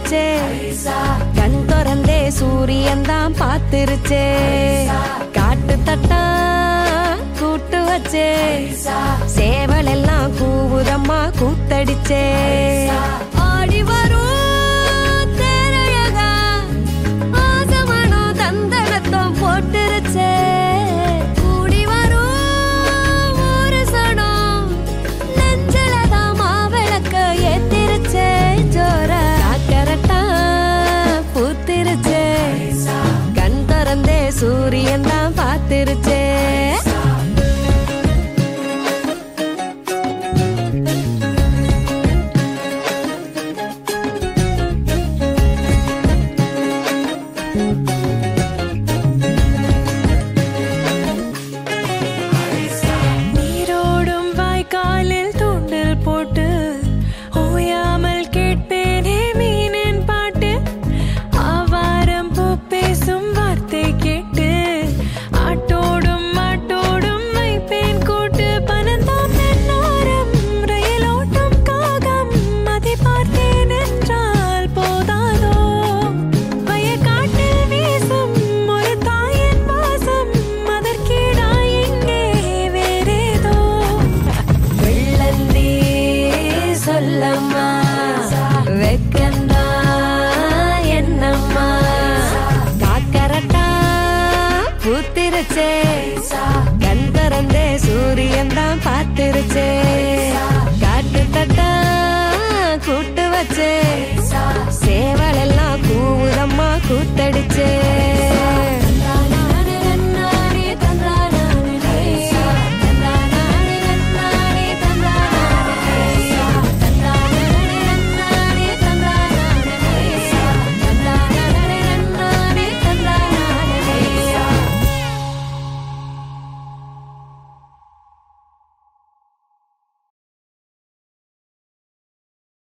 பூத்துருச்சே கண் திறந்தே சூரியன் தான் பார்த்துருச்சே காட்டு தட்டா கூட்டு வச்சே சேவல் எல்லாம் கூவுதம்மா கூத்தடிச்சே ஆடி வரும் தேரழகா ஆசமனம் தந்தனத்தம் போட்டுருச்சே கூடி வரும் ஒரு சனம் நெஞ்சிலதான் மாவிளக்க ஏத்திருச்சே ஜோர காக்கரட்டா பூத்திருச்சே கண் திறந்தே சூரியன் தான் பார்த்திருச்சே நீரோடும் வாய்க்காலில் தூண்டில் போட்டு ஓயாமல் கேட்பேனே மீனின் பாட்டு ஆவாரம் பூ பேசும் வார்த்தை கேட்டு ஆட்டோடும் மாட்டோடும் வைப்பேன் கூட்டு பனந்தாம் தென்னோரம் ரயிலோட்டம் காகம் அதை பார்த்தேன் என்றால் போதாதோ வயக்காட்டில் வீசும் ஒரு தாயின் வாசம் அதற்கீடா எங்கே வேறேதோ வெள்ளந்தி சொல்லம்மா